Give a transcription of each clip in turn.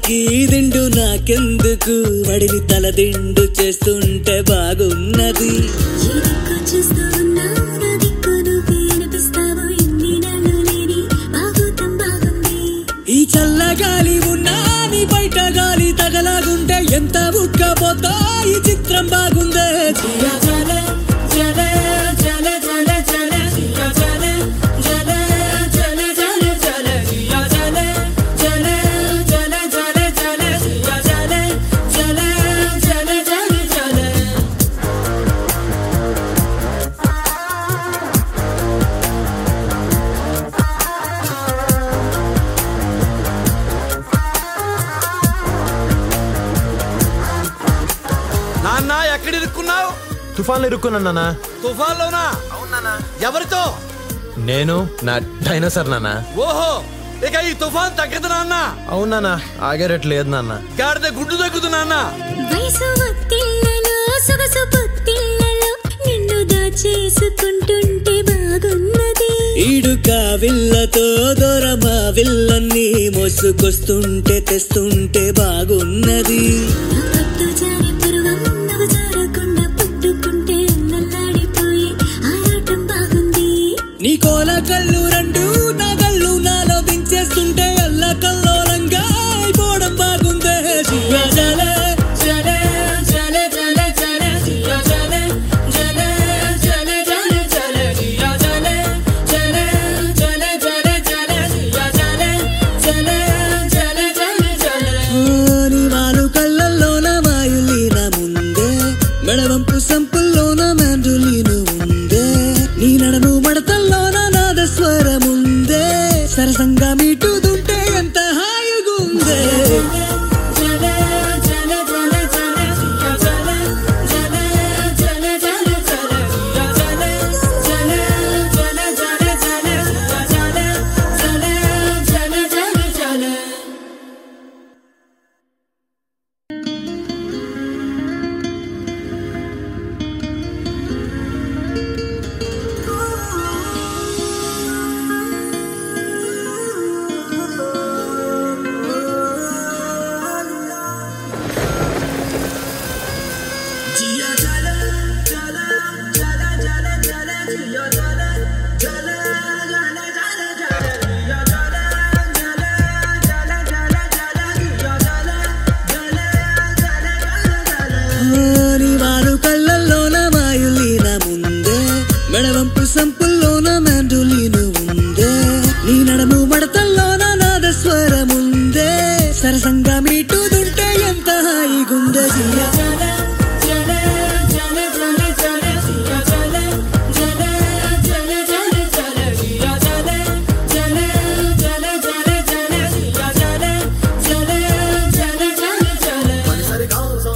తలగడానికి దిండు నాకెందుకు వడిని తలదిండు చేస్తుంటే బాగున్నది ఈ దిక్కు చూస్తూ ఉన్నావు నా దిక్కు నువ్వు వినిపిస్తావు ఎన్ని నెలలు లేని బాగుతం బాగుంది ఈ చల్లగాలి ఉన్నా నీ బయట గాలి తగలాగుంటే ఎంత ఉక్కపోతా ఈ చిత్రం బాగుందే జియా జలే, జలే, జలే, జలే, జలే, జియా జలే, జలే, జలే, జలే, జలే, జియా జలే, జలే, జలే, జలే, జలే, జియా జలే, జలే, జలే, జలే, జలే. నాన్న ఎక్కడ ఇరుక్కున్నావు తుఫాన్లు ఇరుక్కున్నా నాన్న తుఫాన్లోనా ఎవరితో నేను నా డైనోసార్ నాన్న ఓహో ఇక ఈ తుఫాన్ తగ్గదు నాన్న అవును నాన్న ఆగేరట్లేదు లేదు నాన్న గాడిద గుడ్డు తగ్గుతు నాన్న వయసు ఒత్తిళ్లలో సొగసు పొత్తిళ్లలో నిన్ను దాచేసుకుంటుంటే బాగున్నది ఈడుక విల్లతో దూరమా విల్లన్ని మోసుకొస్తుంటే తెస్తుంటే బాగున్నది నా పట్టు జారి పరువం నువ్వు జారకుండా పట్టుకుంటే అన్నల్లాడిపోయి ఆరాటం బాగుంది నీ కోల కళ్ళు రెండు నా కళ్ళు నాలో దించేస్తుంటే అల్ల కల్లోలంగా అయిపోవడం బాగుందే జియా జలే, జలే, జలే, జలే, జలే, జియా జలే, జలే, జలే, జలే, జలే, జియా జలే, జలే, జలే, జలే, జలే, జియా జలే, జలే, జలే, జలే, జలే. ఓ, నీ మాలు కళ్ళల్లోన మాయులీన ముందే మెడవంపు సంపుల్లోన మెండులీను ఉందే నీ నడము మడతల్లోన నాద స్వరముందే సరసంగా మీటుదుంటే ఎంత హాయిగుందే జలే, జలే, జలే, జలే, జియా జలే, జలే, జలే, జలే, జలే, జియా జలే, జలే, జలే, జలే, జలే, జియా జలే, జలే, జలే, జలే, జలే. నీ వారు కళ్ళల్లోన మాయులీన ముందే మెడవంపు సంపుల్లోన మెండులీను ఉందే నీ నడము మడతల్లోన నాద స్వరముందే సరసంగా మీటుదుంటే ఎంత హాయిగుందే జియా జలే, జలే, జలే, జలే, జలే, జియా జలే, జలే, జలే, జలే, జలే, జియా జలే, జలే, జలే, జలే, జలే, జియా జలే, జలే, జలే, జలే, జలే.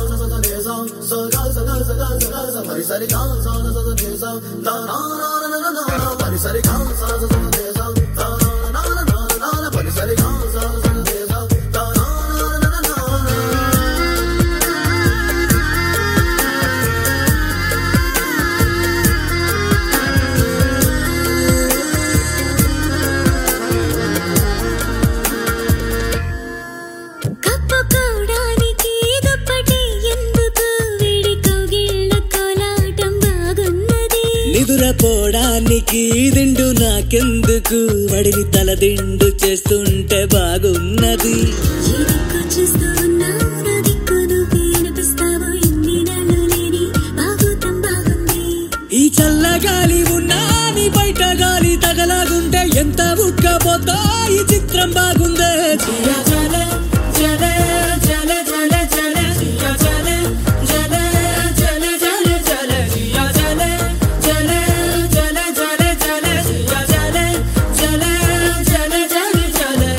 కప్పుకోవడానికి దుప్పటి ఎందుకు వేడి కౌగిళ్ళ కోలాటం బాగున్నది నిదురపోవడానికి దిండు నాకెందుకు వడిని తలదిండు చేస్తుంటే బాగున్నది ఈ దిక్కు చూస్తూ ఉన్నావు నా దిక్కు నువ్వు వినిపిస్తావు ఎన్ని నెలలు లేని బాగుతం బాగుంది ఈ చల్లగాలి ఉన్నా నీ బయట గాలి తగలాగుంటే ఎంత ఉక్కపోతా ఈ చిత్రం బాగుందే జియా జలే, జలే, జలే, జలే, జలే, జియా జలే, జలే, జలే, జలే, జలే, జియా జలే, జలే, జలే, జలే, జలే, జియా జలే, జలే, జలే, జలే, జలే.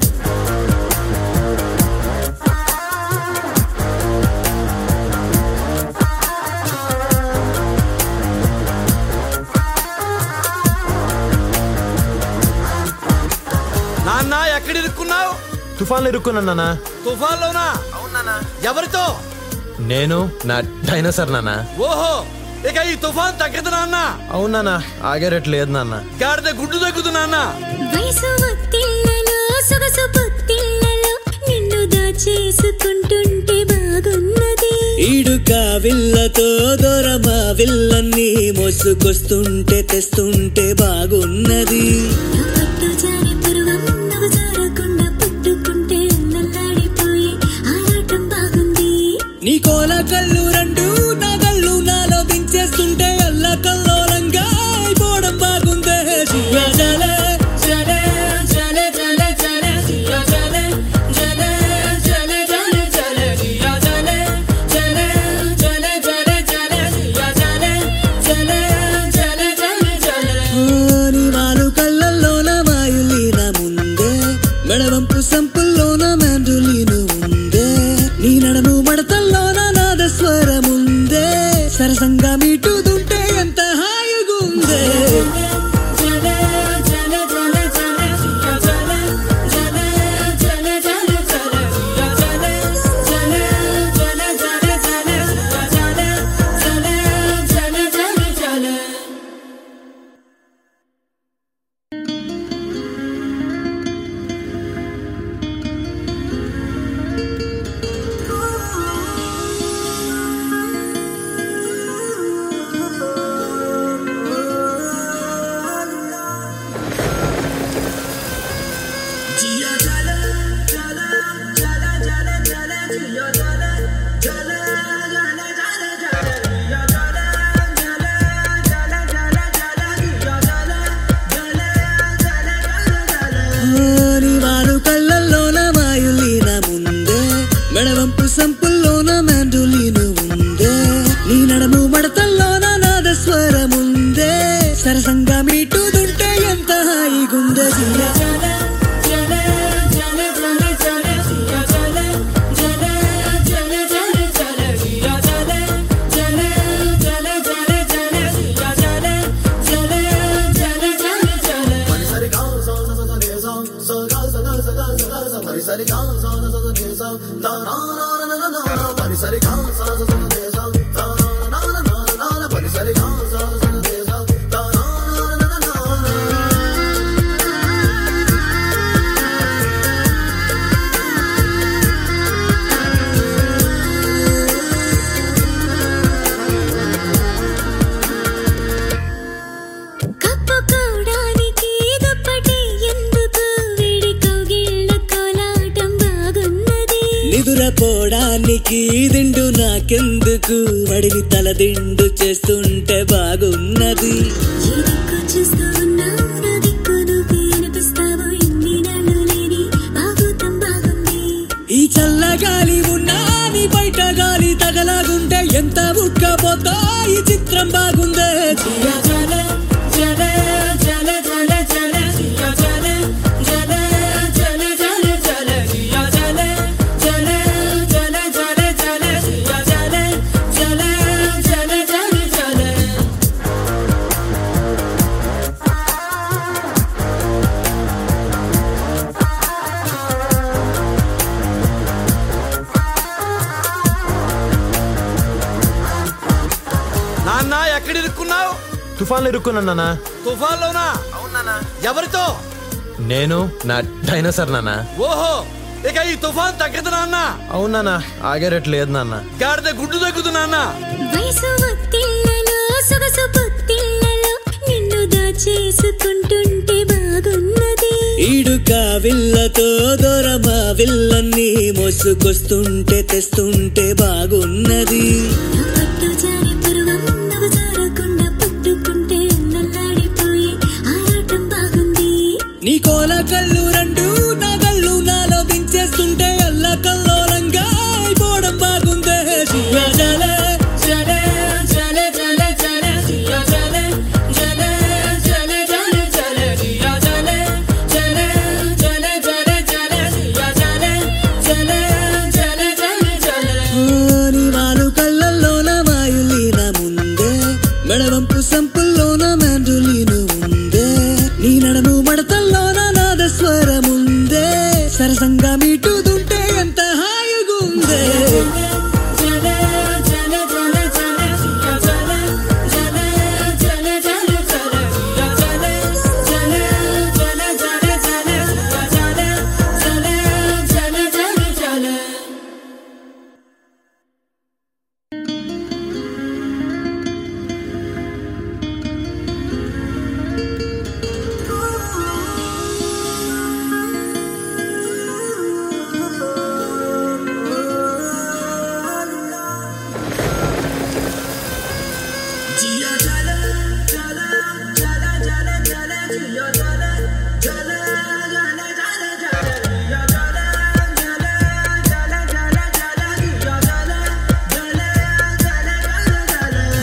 నాన్న ఎక్కడ ఇరుక్కున్నావు తుఫాన్లు ఇరుక్కున్నా నాన్న తుఫాన్లోనా ఎవరితో నేను నా డైనోసార్ నాన్న ఓహో ఇక ఈ తుఫాన్ తగ్గదు నాన్న అవును నాన్న ఆగేరట్లేదు లేదు నాన్న గాడిద గుడ్డు తగ్గుతు నాన్న వయసు ఒత్తిళ్లలో సొగసు పొత్తిళ్లలో నిన్ను దాచి చేసుకుంటుంటే బాగున్నది ఈడుక విల్లతో దొరమా విల్లన్ని మోసుకొస్తుంటే తెస్తుంటే బాగున్నది నా పట్టు జారి పరువం నవ్వు జారకుండా పట్టుకుంటే అల్లల్లాడిపోయి ఆరాటం బాగుంది నీ కోల కళ్ళు రెండు నా కళ్ళు నాలో దించేస్తుంటే అల్ల కల్లోలంగా అయిపోవడం బాగుందే జియా జలే జలే జలే జలే జలే జియా జలే జలే జలే జలే జలే జియా జలే జలే జలే జలే జలే జియా జలే జలే జలే జలే జలే నీ వాలు కళ్ళల్లోన మాయులీన ముందే మెడవంపు సంపుల్లోన మెండులీను ఉందే నీ నడము మడతల్లోన నాద స్వరముందే సరసంగా మీటుదుంటే ఎంత హాయిగుందే నీ వారు కళ్ళల్లోన మాయులీన ముందే మెడవంపు సంపుల్లోన మెండులీను ఉందే నీ నడము మడతల్లోన నాద స్వరముందే సరసంగా మీటుదుంటే ఎంత హాయిగుందే జియా జలే జలే జలే జలే జలే జియా జలే జలే జలే జలే జలే జియా జలే జలే జలే జలే జలే జియా జలే జలే జలే జలే జలే కప్పుకోవడానికి దుప్పటి ఎందుకు వేడి కౌగిళ్ళ కోలాటం బాగున్నది నిదురపోవడానికి దిండు నాకెందుకు వడిని తల దిండు చేస్తుంటే బాగున్నది ఈ దిక్కు చూస్తూ ఉన్నావు నా దిక్కు నువ్వు వినిపిస్తావు ఎన్ని నెలలు లేని బాగుతం బాగుంది ఈ చల్ల గాలి ఉన్నా నీ బయట గాలి తగలాగుంటే ఎంత ఉక్కపోతా ఈ చిత్రం బాగుందే జియా జలే జలే జలే జలే జలే జియా జలే జలే జలే జలే జలే జియా జలే జలే జలే జలే జలే జియా జలే జలే జలే జలే జలే నాన్న ఎక్కడ ఇరుక్కున్నావు తుఫాన్లో ఇరుక్కున్నాను నాన్న తుఫాన్లోనా ఎవరితో నేను నా డైనోసర్ నాన్న ఓహో ఇక ఈ తుఫాన్ తగ్గదు నాన్న అవును నాన్న ఆగేరట్లేదు నాన్న గాడిద గుడ్డు తగ్గుతు నాన్న వయసు ఒత్తిళ్లలో సొగసు పొత్తిళ్లలో నిన్ను దాచేసుకుంటుంటే బాగున్నది ఈడుక విల్లతో దొరమా విల్లన్ని మోసుకొస్తుంటే తెస్తుంటే బాగున్నది నా పట్టు జారి పరువం నవ్వు జారకుండా పట్టుకుంటే అల్లల్లాడిపోయి ఆరాటం బాగుంది నీ కోల కళ్ళు రెండు నా కళ్ళు నాలో దించేస్తుంటే అల్ల కల్లోలంగా అయిపోవడం బాగుందే జియా జలే జలే జలే జలే జలే జియా జలే జలే జలే జలే జలే జియా జలే జలే జలే జలే జలే జియా జలే జలే జలే జలే జలే నీ వారు కళ్ళల్లోన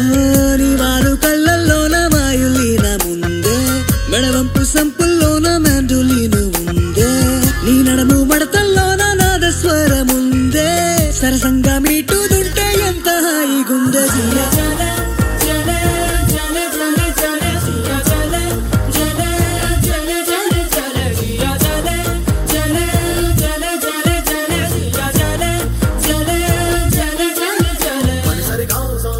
నీ వారు కళ్ళల్లోన మాయులీన ముందే మెడవంపు సంపుల్లోన మ్యాండులీను ఉందే నీ నడము మడతల్లోన నాదస్వరముందే సరసంగా మీటుదుంటే ఎంత హాయిగుందే జియ జల జల జల జల జల జియ జల జల జల జల జల జియ జల జల జల జల జల జియ జల జల జల జల జల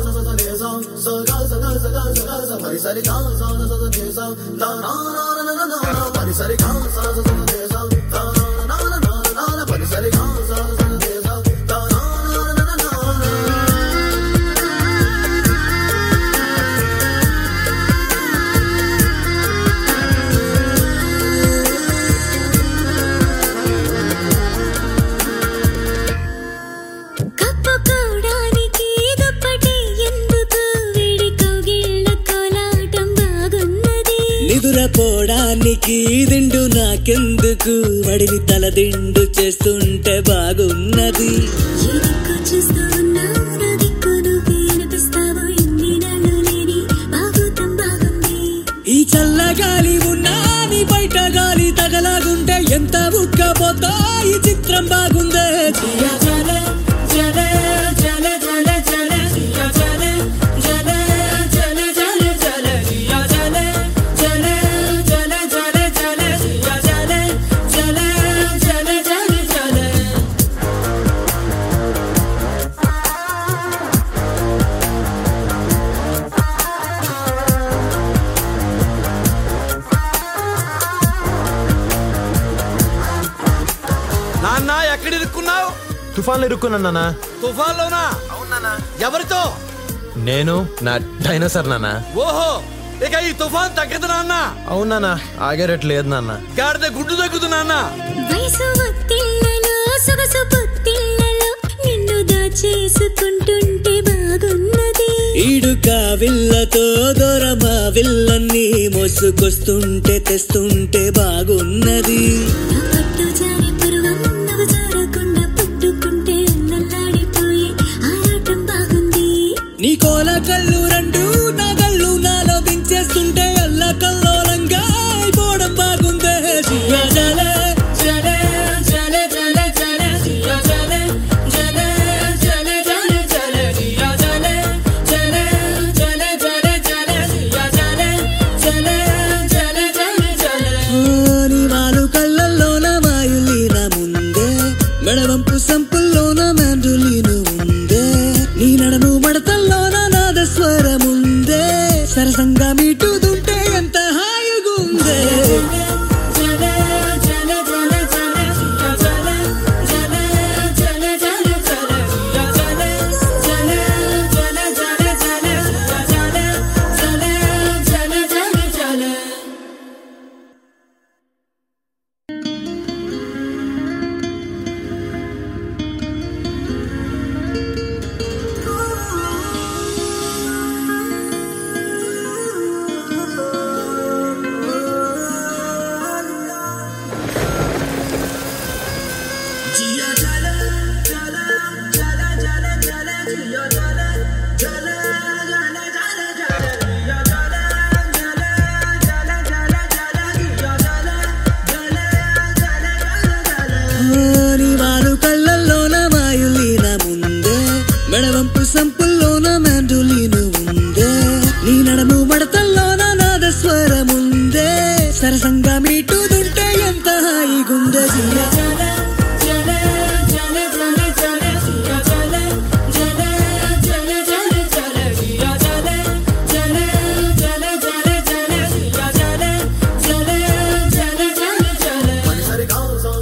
కప్పుకోవడానికి దుప్పటి ఎందుకు వేడి కౌగిళ్ళ కోలాటం బాగున్నది నిదురపోవడానికి దిండు నాకెందుకు వడిని తల దిండు చేస్తుంటే బాగున్నది ఈ దిక్కు చూస్తూ ఉన్నావు నా దిక్కు నువ్వు వినిపిస్తావు ఎన్ని నెలలు లేని బాగుతం బాగుంది ఈ చల్ల గాలి ఉన్నా నీ బయట గాలి తగలాగుంటే ఎంత ఉక్కపోతా ఈ చిత్రం బాగుందే జియ జల జల జల జల జల జియ జల జల జల జల జల జియ జల జల జల జల జల జియ జల జల జల జల జల నాన్న ఎక్కడ ఇరుక్కున్నావు తుఫాన్లో ఇరుక్కున్నాను నాన్న తుఫాన్లోనా ఎవరితో నేను నా డైనోసర్ నాన్న ఓహో ఇక ఈ తుఫాన్ తగ్గదు నాన్న అవును నాన్న ఆగేటట్లేదు నాన్న గాడిద గుడ్డు తగ్గుతు నాన్న వయసు ఒత్తిళ్లలో సొగసు పొత్తిళ్లలో నిన్ను దాచేసుకుంటుంటే బాగున్నది ఈడుక విల్లతో దూరమా విల్లన్ని మోసుకొస్తుంటే తెస్తుంటే బాగున్నది నా పట్టు జారి పరువం నవ్వు జారకుండా పట్టుకుంటే అల్లల్లాడిపోయి ఆరాటం బాగుంది నీ కోల కళ్ళు రెండు నా కళ్ళు నాలో దించేస్తుంటే అల్ల కల్లోలంగా అయిపోవడం బాగుందే జియ జల జల జల జల జల జియ జల జల జల జల జల జియ జల జల జల జల జల జియ జల జల జల జల జల నీ వారు కళ్ళల్లోన మాయులీన ముందే మెడవంపు సంపుల్లోన మ్యాండులీను ఉందే నీ నడము మడతల్లోన నాదస్వరముందే సరసంగా మీటుదుంటే ఎంత హాయిగుందే జల జల జల జల జియ జల జల జల జల జల జియ జల జల జల జల జల జియ జల జల జల జల జల నీ వారు కళ్ళల్లోన మాయులీన ముందే మెడవంపు సంపుల్లోన మ్యాండులీను ఉందే నీ నడము మడతల్లోన నాదస్వరముందే సరసంగా మీటుదుంటే ఎంత హాయిగుందే జియ జల జల జల జల జల జియ జల జల జల జల జల జియ జల జల జల జల జల జియ జల జల జల జల జల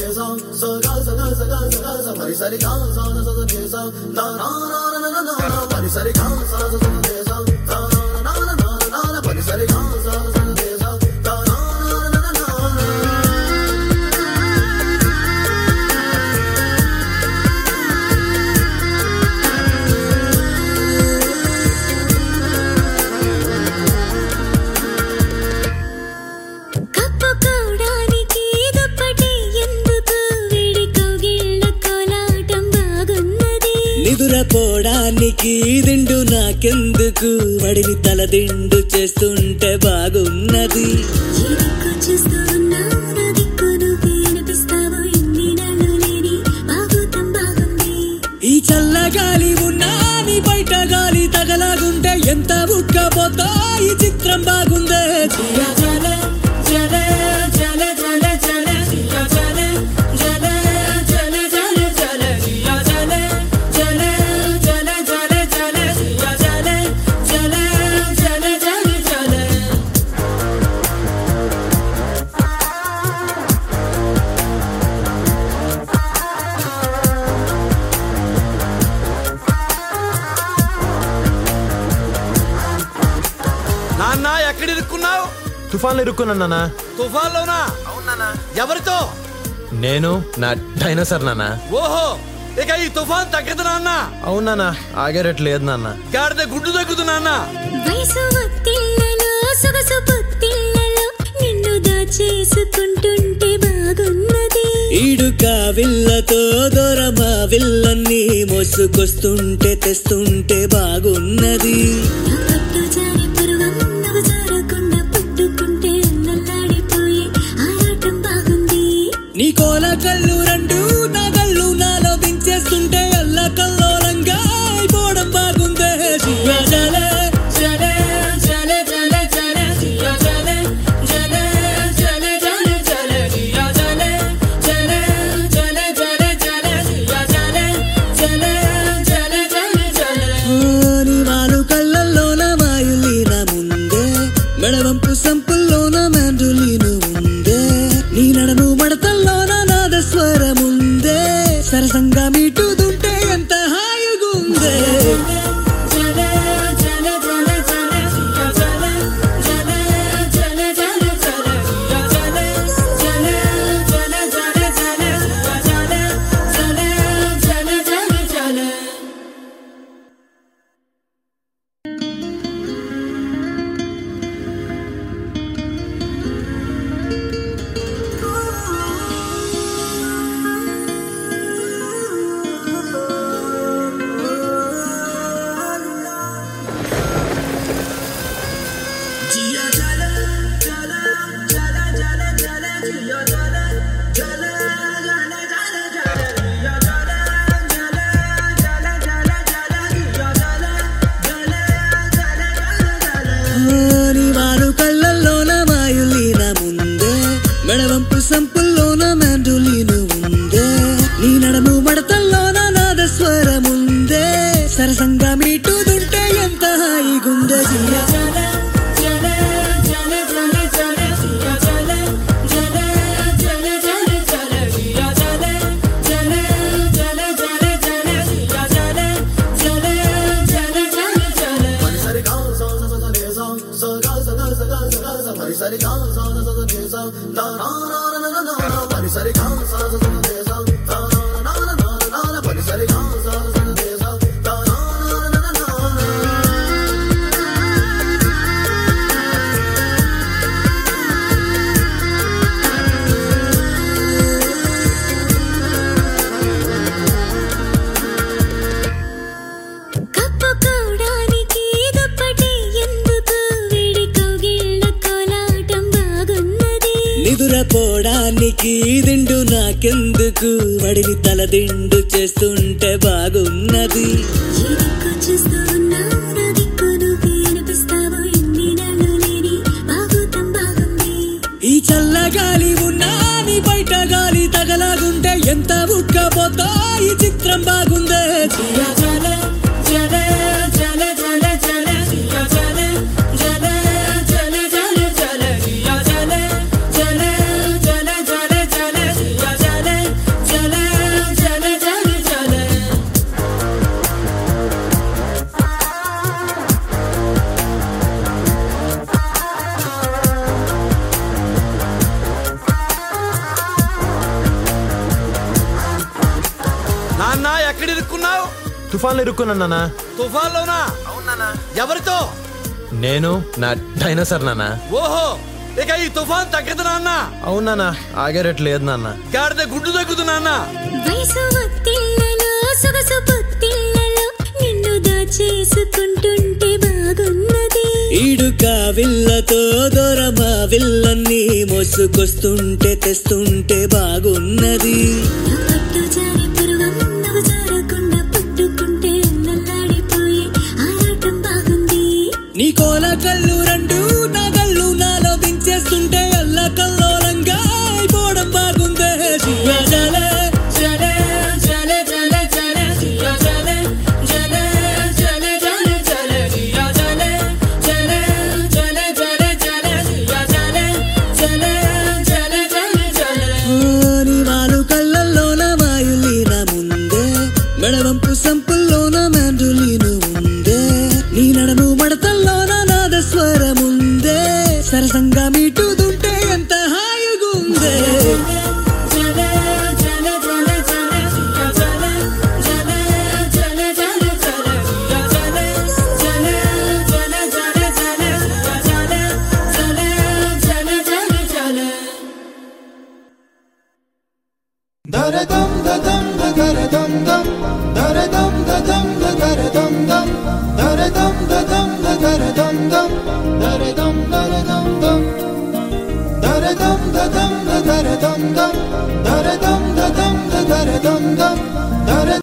కప్పుకోవడానికి దుప్పటి ఎందుకు వేడి కౌగిళ్ళ కోలాటం బాగున్నది నిదురపోవడానికి తగ్గడానికి దిండు నాకెందుకు వడిని తలదిండు చేస్తుంటే బాగున్నది ఈ దిక్కు చూస్తూ ఉన్నావు నా దిక్కు నువ్వు వినిపిస్తావు ఎన్ని నెలలు లేని బాగుతం బాగుంది ఈ చల్లగాలి ఉన్నా నీ బయట గాలి తగలాగుంటే ఎంత ఉక్కపోతా ఈ చిత్రం బాగుందే జియా జలే, జలే, జలే, జలే, జలే, జియా జలే, జలే, జలే, జలే, జలే, జియా జలే, జలే, జలే, జలే, జలే, జియా జలే, జలే, జలే, జలే, జలే. నాన్న ఎక్కడ ఇరుక్కున్నావు తుఫాన్లో ఇరుక్కున్నాను నాన్న తుఫాన్లోనా ఎవరితో నేను నా డైనోసర్ నాన్న ఓహో ఇక ఈ తుఫాన్ తగ్గదు నాన్న అవును నాన్న ఆగేటట్లేదు నాన్న గాడిద గుడ్డు తగ్గుతు నాన్న వయసు ఒత్తిళ్లలో సొగసు పొత్తిళ్లలో నిన్ను దాచేసుకుంటుంటే బాగున్నది ఈడుక విల్లతో దూరమా విల్లన్ని మోసుకొస్తుంటే తెస్తుంటే బాగున్నది నా పట్టు జారి పరువం నువ్వు జారకుండా పట్టుకుంటే అన్నల్లాడిపోయి ఆరాటం బాగుంది నీ కోల కళ్ళు రెండు నా కళ్ళు నాలో దించేస్తుంటే అల్ల కల్లోలంగా అయిపోవడం బాగుందే జియా జలే, జలే, జలే, జలే, జలే, జియా జలే, జలే, జలే, జలే, జలే, జియా జలే, జలే, జలే, జలే, జలే, జియా జలే, జలే, జలే, జలే, జలే. ఓ, నీ మాలు కళ్ళల్లోన మాయులీన ముందే మెడవంపు సంపుల్లోన మెండులీను ఉందే నీ నడము మడతల్లోన నాద స్వరముందే సరసంగా మీటుదుంటే ఎంత హాయిగుందే జలే, జలే, జలే, జలే, జియా జలే, జలే, జలే, జలే, జలే, జియా జలే, జలే, జలే, జలే, జలే, జియా జలే, జలే, జలే, జలే, జలే. నీ వారు కళ్ళల్లోన మాయులీన ముందే మెడవంపు సంపుల్లోన మెండులీను ఉందే నీ నడము మడతల్లోన నాద స్వరముందే సరసంగా మీటుదుంటే ఎంత హాయిగుందే జియ జలే, జలే, జలే, జలే, జలే, జియ జలే, జలే, జలే, జలే, జలే, జియ జలే, జలే, జలే, జలే, జలే, జియ జలే, జలే, జలే, జలే, జలే. కప్పుకోవడానికి దుప్పటి ఎందుకు వేడి కౌగిళ్ళ కోలాటం బాగున్నది నిదురపోవడానికి దిండు నాకెందుకు వడిని తలదిండు చేస్తుంటే బాగున్నది ఈ దిక్కు చూస్తూ ఉన్నావు నా దిక్కు నువ్వు వినిపిస్తావు ఎన్ని నెలలు లేని బాగుతం బాగుంది ఈ చల్లగాలి ఉన్నా నీ బయట గాలి తగలాగుంటే ఎంత ఉక్కపోతా ఈ చిత్రం బాగుందే జియా జలే, జలే, జలే, జలే, జలే, జియా జలే, జలే, జలే, జలే, జలే, జియా జలే, జలే, జలే, జలే, జలే, జియా జలే, జలే, జలే, జలే, జలే. నాన్న ఎక్కడ ఇరుక్కున్నావు తుఫాన్లో ఇరుక్కున్నాను నాన్న తుఫాన్లోనా ఎవరితో నేను నా డైనోసర్ నాన్న ఓహో ఇక ఈ తుఫాన్ తగ్గదు నాన్న అవును నాన్న ఆగేటట్లేదు నాన్న గాడిద గుడ్డు తగ్గుతు నాన్న వయసు ఒత్తిళ్లలో సొగసు పొత్తిళ్లలో నిన్ను దాచి చేసుకుంటుంటే బాగున్నది ఈడుక విల్లతో దొరమ విల్లన్ని మోసుకొస్తుంటే తెస్తుంటే బాగున్నది నా పట్టు జారి పరువం నువ్వు జారకుండా పట్టుకుంటే అల్లల్లాడిపోయి ఆరాటం బాగుంది నీ కోల కళ్ళు రెండు నా కళ్ళు నాలో దించేస్తుంటే అల్ల కల్లోలంగా అయిపోవడం బాగుందే శివ జలే జలే జలే జలే జలే శివ జలే జలే జలే జలే జలే శివ జలే జలే జలే జలే జలే శివ జలే జలే జలే జలే జలే నీ వాలు కళ్ళల్లోన మాయులీన ముందే మెడవంపు సంపుల్లోన మ్యాండులీను ఉందే నీ నడము మడతల్లోన నాద స్వరముందే సరసంగా మీటుదుంటే ఎంత హాయిగుందే దరదం దదం దరదం దం దరదం దదం దరదం దం దరదం దదం దరదం దం దరదం దరదం దం దరదం దదం దరదం దం దరదం దదం దరదం దం